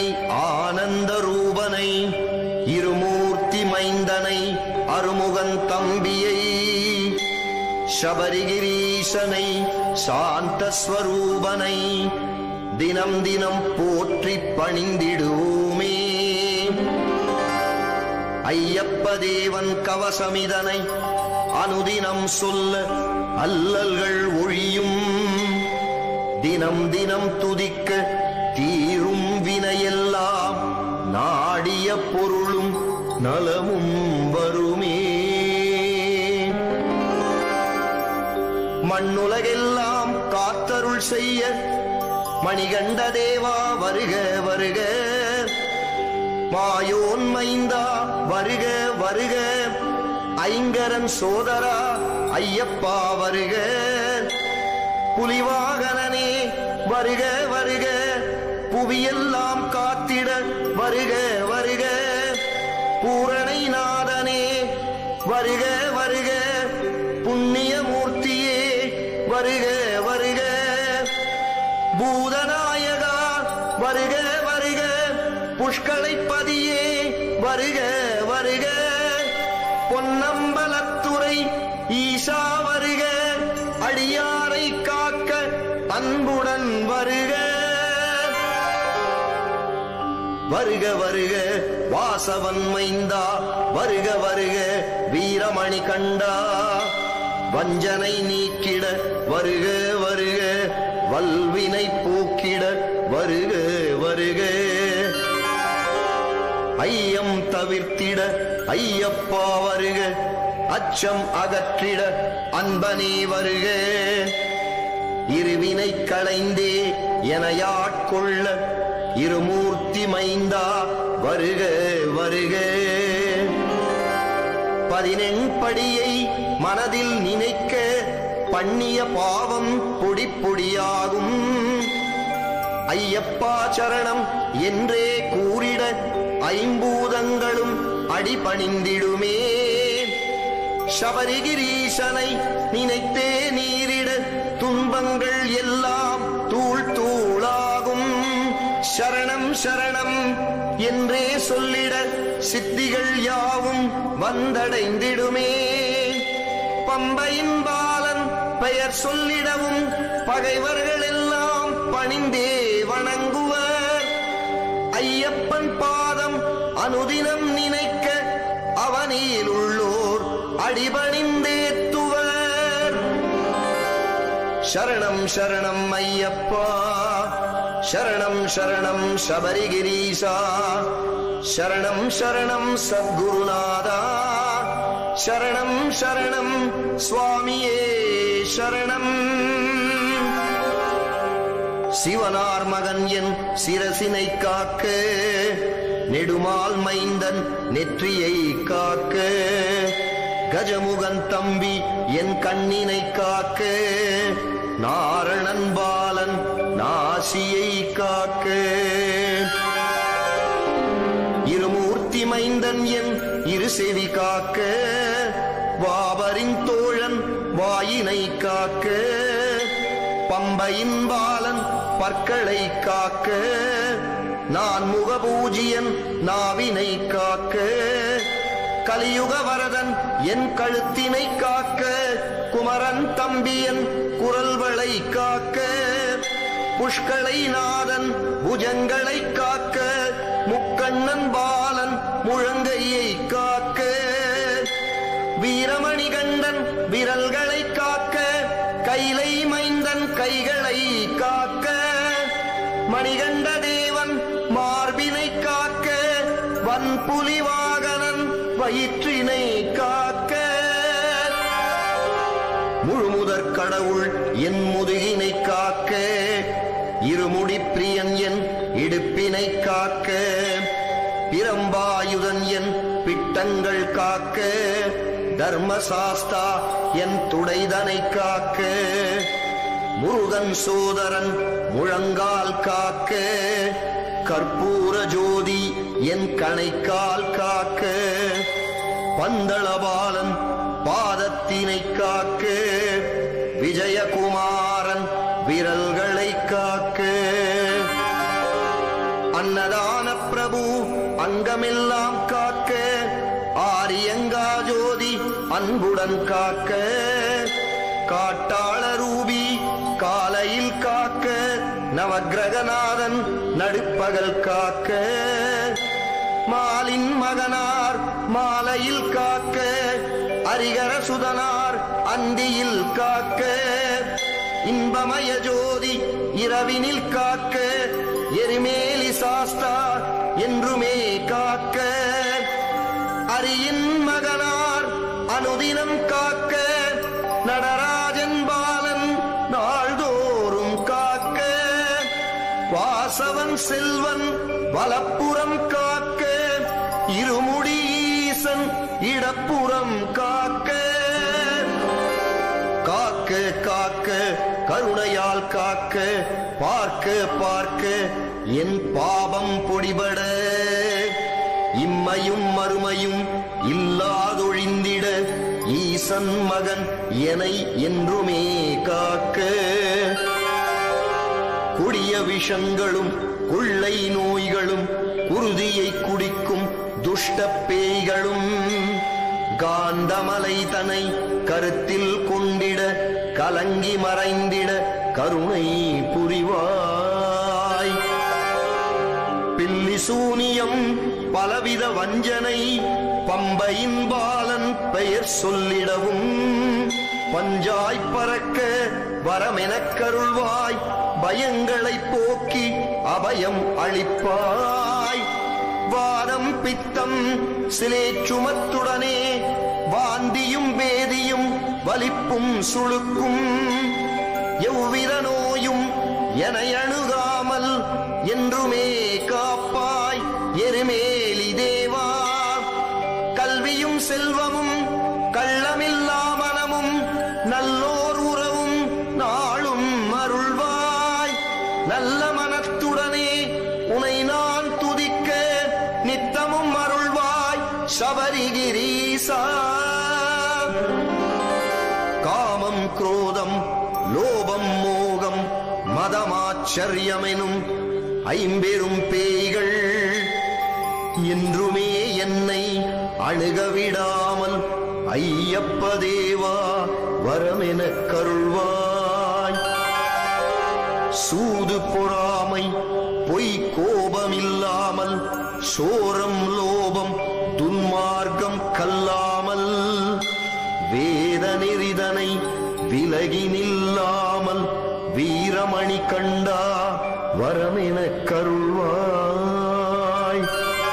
ஆனந்த ரூபனை இருமூர்த்தி மைந்தனை அருமுகன் தம்பியை சபரிகிரீசனை சாந்த ஸ்வரூபனை தினம் தினம் போற்றி பணிந்திடுவோமே ஐயப்ப தேவன் கவசமிதனை அனுதினம் சொல்ல அல்லல்கள் ஒழியும் தினம் தினம் துதிக்க தீரும் வினையெல்லாம் நாடிய பொருளும் நலமும் வருமே மண்ணுலகெல்லாம் காத்தருள் செய்ய மணிகண்ட தேவா வருக வருக மாயோன் மைந்தா வருக வருக ஐங்கரன் சோதரா ஐயப்பா வருக புலிவாகனனே வருக வருக புவியெல்லாம் காத்திட வருக வருக பூரணை நாதனே வருக வருக புண்ணிய மூர்த்தியே வருக வருக பூதநாயகா வருக வருக புஷ்களைப்பதியே வருக வருக பொன்னம்பலத்துறை ஈசா வருக அடியாரை காக்க அன்புடன் வருக வருக வருக வாசவன் மைந்தா வருக வருக வீரமணி கண்டா வஞ்சனை நீக்கிட வருக வருக வல்வினை போக்கிட வருக வருக ஐயம் தவிர்த்திட ஐயப்பா வருக அச்சம் அகற்றிட அன்பனே வருக இருவினை களைந்தே எனையாட்கொள்ள இருமூர்த்தி மைந்தா வருக வருக பதினெண்படியை மனதில் நினைக்க பண்ணிய பாவம் பொடி பொடியாகும் ஐயப்பா சரணம் என்றே கூறிட ஐம்பூதங்களும் அடிபணிந்திடுமே சபரிகிரீசனை நினைத்தே நீரிட துன்பங்கள் எல்லாம் தூள் தூளாகும் சரணம் சரணம் என்றே சொல்லிட சித்திகள் யாவும் வந்தடைந்திடுமே பம்பையின் பாலன் பெயர் சொல்லிடவும் பகைவர்கள் எல்லாம் பணிந்தே வணங்குவர் ஐயப்பன் பாதம் அனுதினம் நினைக்க அவனில் உள்ளோர் அடிபணிந்தேத்துவர் சரணம் சரணம் ஐயப்பா சரணம் சரணம் சபரிகிரீசா சரணம் சரணம் சத்குருநாதா சரணம் சரணம் சுவாமியே சரணம் சிவனார் மகன் என் சிரசினை காக்க நெடுமால் மைந்தன் நெற்றியை காக்க கஜமுகன் தம்பி என் கண்ணினை காக்க நாரணன் பாலன் நாசியை காக்க இருமூர்த்தி மைந்தன் என் இரு செவி காக்க வாபரின் தோழன் வாயினை காக்க பம்பையின் பாலன் பற்களை காக்க நான் முகபூஜியன் நாவினை காக்க கலியுக வரதன் என் கழுத்தினை காக்க குமரன் தம்பியன் குரல்களை காக்க புஷ்களை நாதன் புஜங்களை காக்க முக்கண்ணன் பாலன் முழங்கையை காக்க வீரமணி கண்டன் விரல்களை காக்க கைலை மைந்தன் கைகளை காக்க மணிகண்ட தேவன் மார்பினை காக்க வன்புலி வாகனன் வயிற்றினை காக்க முழுமுதற் கடவுள் என் முதுகினை காக்க இருமுடி பிரியன் என் இடுப்பினை காக்க பிரம்பாயுதன் என் பிட்டங்கள் காக்க தர்மசாஸ்தா என் துடைதனை காக்க முருகன் சோதரன் முழங்கால் காக்க கற்பூர ஜோதி என் கணைக்கால் காக்க பந்தளபாலன் பாதத்தினை காக்க விஜயகுமாரன் விரல்களை காக்க அன்னதான பிரபு அங்கமெல்லாம் காக்க ஆரியங்கா ஜோதி அன்புடன் காக்க காட்டாள ரூபி காலையில் காக்க நவக்கிரகநாதன் நடுப்பகல் காக்க மாலின் மகனார் மாலையில் காக்க அரிகர சுதனார் அந்தியில் காக்க இன்பமய ஜோதி இரவினில் காக்க எரிமேலி சாஸ்தா என்றுமே காக்க அரியின் மகனார் அனுதினம் காக்க நடராஜன் பாலன் நாள்தோறும் காக்க வாசவன் செல்வன் வலப்புறம் காக்க இருமுடி ஈசன் இடப்புறம் காக்க காக்க காக்க கருணையால் காக்க பார்க்க பார்க்க என் பாவம் பொடிபட இம்மையும் மறுமையும் இல்லாதொழிந்திட ஈசன் மகன் எனை என்றுமே காக்க கொடிய விஷங்களும் கொள்ளை நோய்களும் குருதியை குடிக்கும் துஷ்ட பேய்களும் காந்தமலை தனை கருத்தில் கொண்டிட கலங்கி மறைந்திட கருணை புரிவாய் பில்லி சூனியம் பலவித வஞ்சனை பம்பையின் பாலன் பெயர் சொல்லிடவும் பஞ்சாய் பறக்க வரமெனக் கருள்வாய் பயங்களை போக்கி அபயம் அளிப்பாய் வாதம் பித்தம் சிலேச்சுமத்துடனே வாந்தியும் வேதியும் வலிப்பும் சுளுக்கும் எவ்வித நோயும் என அணுகாமல் என்றுமே காப்பாய் எருமேலி தேவா கல்வியும் செல்வமும் கள்ளமில்லா மனமும் நல்லோர் உறவும் நாளும் அருள்வாய் நல்ல மனத்துடனே உனை நான் துதிக்க நித்தமும் அருள்வாய் சபரிகிரீசா காமம் குரோதம் லோபம் மோகம் மதமாச்சரியமெனும் ஐம்பெரும் பேய்கள் என்றுமே என்னை அணுகவிடாமல் ஐயப்ப தேவா வரமெனக் கருள்வாய் சூது பொறாமை பொய் கோபமில்லாமல் சோரம் லோபம் துன்மார்க்கம் கல்லாமல் வேத நெறிதனை விலகி நில்லாமல் வீரமணி கண்டா வரமெனக் கருள்வாய்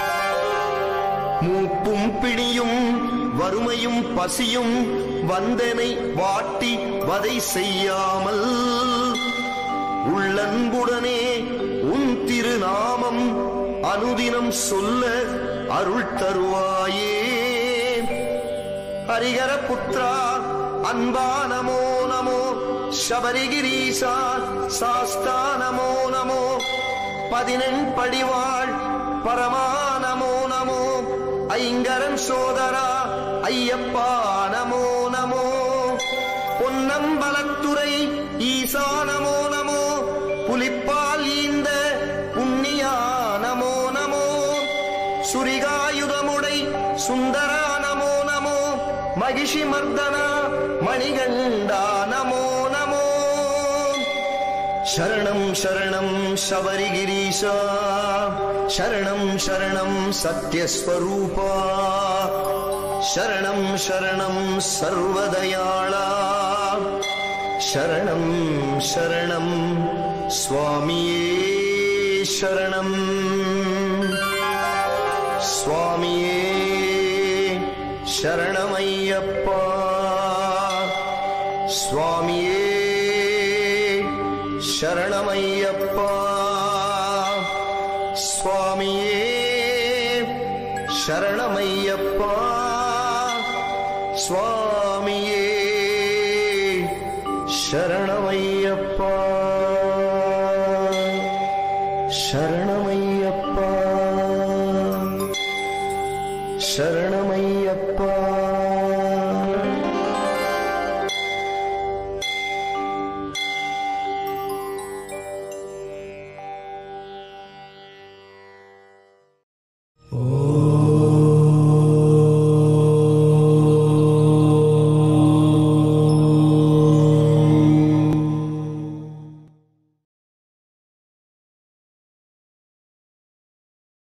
மூப்பும் பிடியும் வறுமையும் பசியும் வந்தனை வாட்டி வதை செய்யாமல் உள்ளன்புடனே உன் திருநாமம் அனுதினம் சொல்ல அருள் தருவாயே ஹரிகர புத்ரா அன்பா நமோ நமோ சபரிகிரீசா சாஸ்தா நமோ நமோ பதினெண் படிவாள் பரமா நமோ நமோ ஐங்கரன் சோதரா ஐயப்பா நமோ நமோ பொன்னம்பலத்துறை ஈசா நமோ நமோ புலிப்பால் ஈந்த புண்ணியா நமோ நமோ சுரிகாயுதமுடை சுந்தரா நமோ நமோ மகிஷி மர்தனா மணிகண்டா நமோ நமோ சரணம் சரணம் சபரிகிரீஷா சரணம் சரணம் சத்யஸ்வரூபா சரணம் சரணம் சர்வதயாளா சரணம் சரணம் சுவாமியே சரணம் சுவாமியே சரணமையப்பா சுவாமியே சரணமையப்பா சுவாமியே சரணமையப்பா சுவாமியே சரணமையப்பா சரணமையப்பா சரணமையப்பா